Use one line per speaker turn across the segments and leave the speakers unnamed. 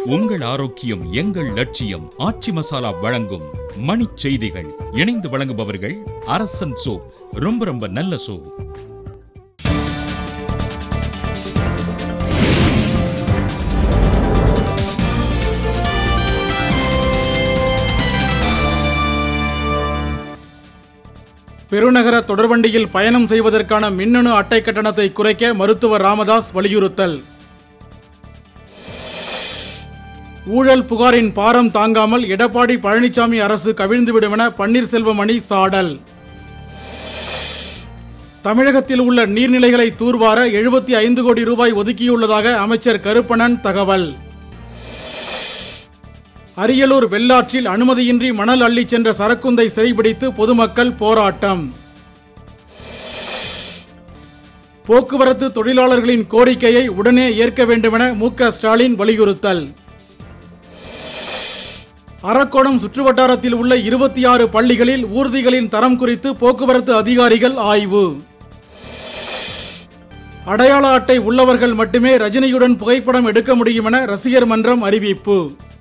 உங்கள் ஆரோக்கியம் எங்கள் லட்சியம் ஆச்சி மசாலா வழங்கும் மணிச் செய்திகள் இணைந்து வழங்குபவர்கள் அரசன் சோப் ரொம்ப ரொம்ப நல்ல சோப்
பெருநகர தொடர்வண்டியில் பயணம் செய்வதற்கான மின்னணு அட்டை கட்டணத்தை குறைக்க மருத்துவர் ராமதாஸ் வலியுறுத்தல் ஊழல் புகாரின் பாரம் தாங்காமல் எடப்பாடி பழனிசாமி அரசு கவிழ்ந்துவிடும் என பன்னீர்செல்வம் அணி சாடல் தமிழகத்தில் உள்ள நீர்நிலைகளை தூர்வார எழுபத்தி ஐந்து கோடி ரூபாய் ஒதுக்கியுள்ளதாக அமைச்சர் கருப்பணன் தகவல் அரியலூர் வெள்ளாற்றில் அனுமதியின்றி மணல் அள்ளிச் சென்ற சரக்குந்தை சிறைபிடித்து பொதுமக்கள் போராட்டம் போக்குவரத்து தொழிலாளர்களின் கோரிக்கையை உடனே ஏற்க வேண்டுமென மு க ஸ்டாலின் வலியுறுத்தல் அரக்கோணம் சுற்றுவட்டாரத்தில் உள்ள இருபத்தி ஆறு பள்ளிகளில் ஊர்திகளின் தரம் குறித்து போக்குவரத்து அதிகாரிகள் ஆய்வு அடையாள அட்டை உள்ளவர்கள் மட்டுமே ரஜினியுடன் புகைப்படம் எடுக்க முடியும் என ரசிகர் மன்றம் அறிவிப்பு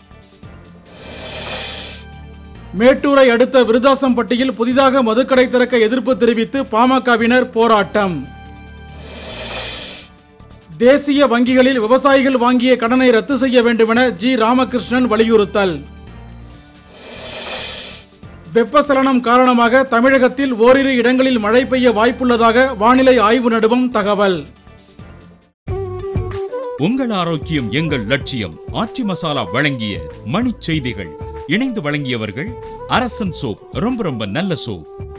மேட்டூரை அடுத்த விருதாசம்பட்டியில் புதிதாக மதுக்கடை திறக்க எதிர்ப்பு தெரிவித்து பாமகவினர் போராட்டம் தேசிய வங்கிகளில் விவசாயிகள் வாங்கிய கடனை ரத்து செய்ய வேண்டுமென ஜி ராமகிருஷ்ணன் வலியுறுத்தல் வெப்பசலனம் காரணமாக தமிழகத்தில் ஓரிரு இடங்களில் மழை பெய்ய வாய்ப்புள்ளதாக வானிலை ஆய்வு நடுவம் தகவல்
உங்கள் ஆரோக்கியம் எங்கள் லட்சியம் ஆச்சி மசாலா வழங்கிய மணிச் செய்திகள் இணைந்து வழங்கியவர்கள் அரசன் சோப் ரொம்ப ரொம்ப நல்ல சோப்